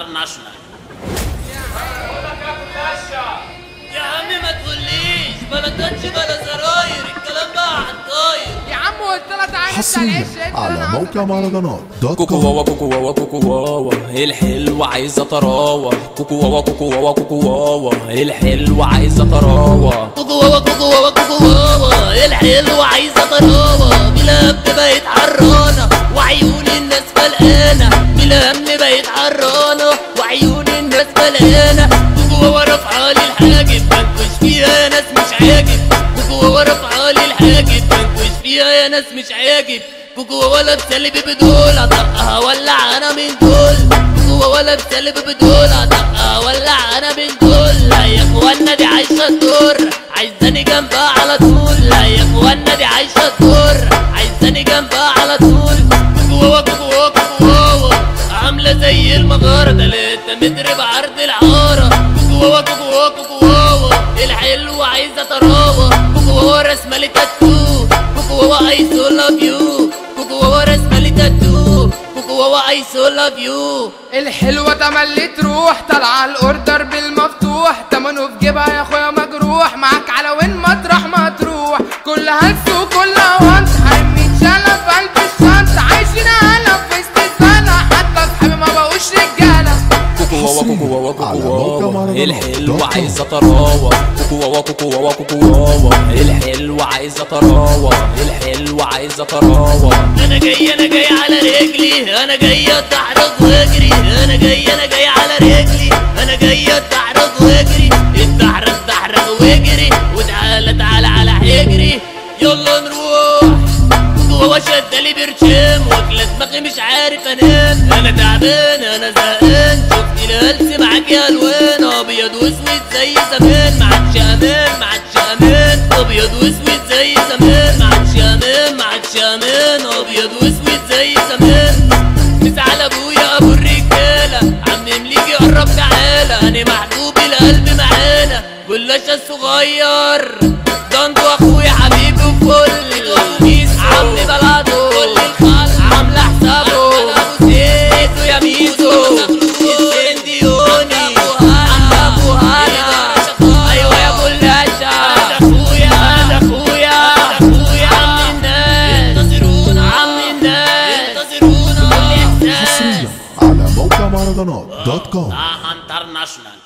انترناشونال يا عم ما تقوليش بلا تاتش بلا زراير الكلام بقى على الطاير يا عم قلت لها تعالى حصريا على موقع مهرجانات دوت كوكو كوم واوا كوكو واوا كوكو واوا الحلوة عايزة طراوة كوكو واوا كوكو واوا كوكو واوا الحلوة عايزة طراوة كوكو واوا كوكو واوا كوكو واوا الحلوة عايزة طراوة بلا أمن بقت حرانة وعيون الناس فلقانة بلا أمن بقت حرانة وعيون الناس فلقانة كوكو واوا رافعة لي الحاجب بنكش فيها يا ناس مش عاجب كوكو واوا رافعة لي الحاجب بنكش فيها يا ناس مش عاجب كوكو واوا لابسة لي بدول أطقها ولع أنا من دول كوكو واوا لابسة لي بدول أطقها ولع أنا من دول لا يا اخوانا دي عايشة الدور عايزاني جنبها على طول لا يا اخوانا دي عايشة الدور عايزاني جنبها على طول كوكو واوا كوكو واوا كوكو واوا عاملة زي المغارة تلاتة متر بعرض العارة كوكو واوا كوكو واوا كوكو واوا الحلوة عايزة طراوة كوكو واوا رسمة لي تاتو كوكو واوا I so love you كوكو واوا رسمة لي تاتو كوكو واوا I so love you الحلوة تملي تروح طالعة الاوردر بالمفتوح تمنه في جيبها يا اخويا مجروح معاك على وين مطرح ما تروح كل هلس وكل وانت حرمي اتشالة في قلب الشنطة عايشين هلا في وسط السنة حتى اصحابي ما بقوش رجالة كوكو واوا كوكو واوا على كوكو موقع واوا مهرجانات الحلوة دوت كوم. عايزة طراوة كوكو واوا كوكو واوا كوكو واوا الحلوة عايزة طراوة الحلوة عايزة طراوة انا جاي انا جاي على رجلي انا جاي اتحرك واجري انا جاي انا جاي على رجلي انا جاي اتحرك واجري اتحرك اتحرك واجري وتعالى تعالى على حجري يلا نروح جوا شدالي برشام واكلة دماغي مش عارف انام انا تعبان انا زهقان شفت الهلس معاك يا الوان ابيض واسود زي زمان ما عادش امان ما عادش امان ابيض واسود زي زمان ما عادش امان ما عادش امان ابيض واسود زي زمان مس على ابويا ابو الرجاله عم مليجي قرب تعالى انا محبوب القلب معانا جلاشة الصغير دندو اخويا حبيبي وكل عم بلده كل الخلق عامله حسابه ابو زيد يا ميزو السنديوني عم ابو هنا ايوه يا جلاشة اخويا انا اخويا اخويا عم الناس انتظرونا عم الناس انتظرونا كل احساس حصريا على موقع مهرجانات دوت كوم انترناشونال